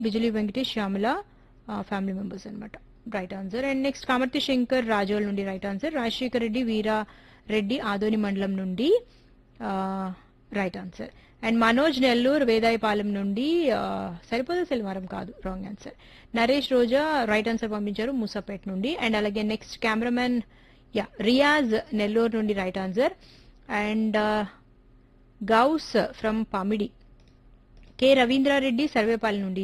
బిజులి Venkatesh Shyamala family members అన్నమాట right answer and next Kamarthi Shankar Rajol నుండి right answer Rajasekhar Reddy Veera Reddy Adoni మండలం నుండి right answer and Manoj Nellore Vedayapalem నుండి ఆ, సరిపోతే సెల్వారం కాదు wrong answer Naresh Roja right answer పంపించారు మూసాపేట్ నుండి అండ్ అలాగే నెక్స్ట్ కెమెరామెన్ యా రియాజ్ నెల్లూరు నుండి right answer and Ghouse from Pamidi K Ravindrareddy Sarvepal నుండి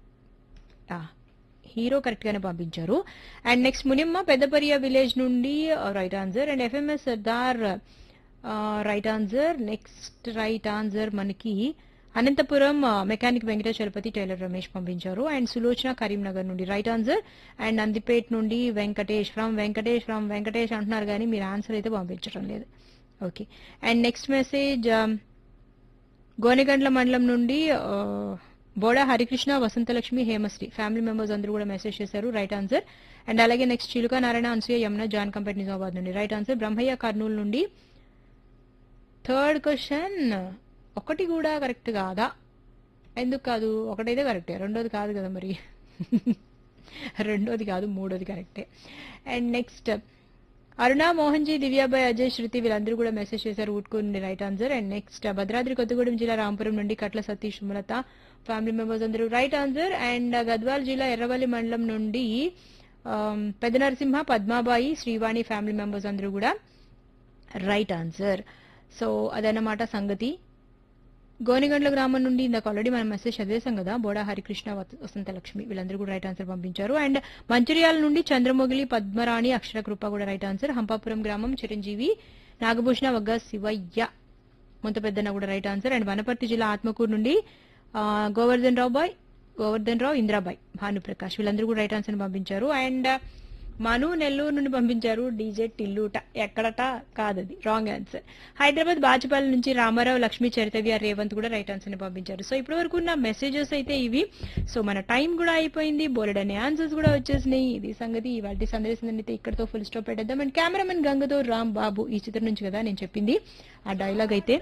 ఆ, హీరో కరెక్ట్ గానే పంపించారు అండ్ నెక్స్ట్ మునిమ్మ పెద్దపరియ విలేజ్ నుండి right answer and FMS Sardar right answer next right answer మనకి అనంతపురం మెకానిక్ వెంకటాచలపతి టైలర్ రమేష్ పంపించారు అండ్ సులోచన కరీంనగర్ నుండి రైట్ ఆన్సర్ అండ్ నందిపేట్ నుండి వెంకటేష్ ఫ్రమ్ వెంకటేష్ ఫ్రమ్ వెంకటేష్ అంటున్నారు కానీ మీరు ఆన్సర్ అయితే పంపించడం లేదు okay and next message Gonegandla మండలం నుండి ఆ, బోడా హరికృష్ణ వసంతలక్ష్మి హేమశ్రీ ఫ్యామిలీ మెంబర్స్ అందరూ కూడా మెసేజ్ చేశారు రైట్ ఆన్సర్ అండ్ అలాగే నెక్స్ట్ చిలుక నారాయణ అనసూయ యమున జాన్ కంపెట్ నిజామాబాద్ నుండి రైట్ ఆన్సర్ బ్రహ్మయ్య కర్నూలు నుండి థర్డ్ క్వశ్చన్ ఒకటి కూడా కరెక్ట్ కాదా ఎందుకు కాదు ఒకటైతే కరెక్టే రెండోది కాదు కదా మరి రెండోది కాదు మూడోది కరెక్టే అండ్ నెక్స్ట్ అరుణ మోహన్ జీ దివ్యాబాయ్ అజయ్ శృతి వీళ్ళందరూ కూడా మెసేజ్ చేశారు ఊట్కూరు నుండి right answer and next Bhadradri Kothagudem జిల్లా రాంపురం నుండి కట్ల సతీష్ సుమలత ఫ్యామిలీ మెంబర్స్ అందరూ రైట్ ఆన్సర్ అండ్ గద్వాల్ జిల్లా ఎర్రవల్లి మండలం నుండి ఆమ్, పెద్ద నరసింహ పద్మాబాయి శ్రీవాణి ఫ్యామిలీ మెంబర్స్ అందరూ కూడా రైట్ ఆన్సర్ సో అదన్నమాట సంగతి గోనిగండ్ల గ్రామం నుండి ఇందాక ఆల్రెడీ మనం మెసేజ్ చదివేశాం కదా బోడా హరికృష్ణ వత- వసంత లక్ష్మి వీళ్ళందరూ కూడా రైట్ ఆన్సర్ పంపించారు అండ్ మంచిర్యాల నుండి చంద్రమొగిలి పద్మరాణి అక్షర కృప కూడా రైట్ ఆన్సర్ హంపాపురం గ్రామం చిరంజీవి నాగభూషణ వగ్గ శివయ్య ముంత పెద్దన్న కూడా రైట్ ఆన్సర్ అండ్ వనపర్తి జిల్లా ఆత్మకూరు నుండి ఆ, గోవర్ధన్ రావు బాయ్ గోవర్ధన్ రావు ఇంద్రాబాయ్ భానుప్రకాష్ వీళ్ళందరూ కూడా రైట్ ఆన్సర్ పంపించారు అండ్ మను నెల్లూరు నుండి పంపించారు డీజే టిల్లుట ఎక్కడట కాదది రాంగ్ ఆన్సర్ హైదరాబాద్ బాచుపల్లి నుంచి రామారావు లక్ష్మీ చరితవ్య రేవంత్ కూడా రైట్ ఆన్సర్ ని పంపించారు సో ఇప్పటి వరకు ఉన్న మెసేజెస్ అయితే ఇవి సో మన టైం కూడా అయిపోయింది బోలెడ్ అనే ఆన్సర్స్ కూడా వచ్చేసినాయి ఇది సంగతి ఇవాళ సందేశం అయితే ఇక్కడతో ఫుల్ స్టాప్ పెట్టేద్దాం అండ్ కెమెరామెన్ గంగతో రామ్ బాబు ఈ చిత్రం నుంచి కదా నేను చెప్పింది ఆ డైలాగ్ అయితే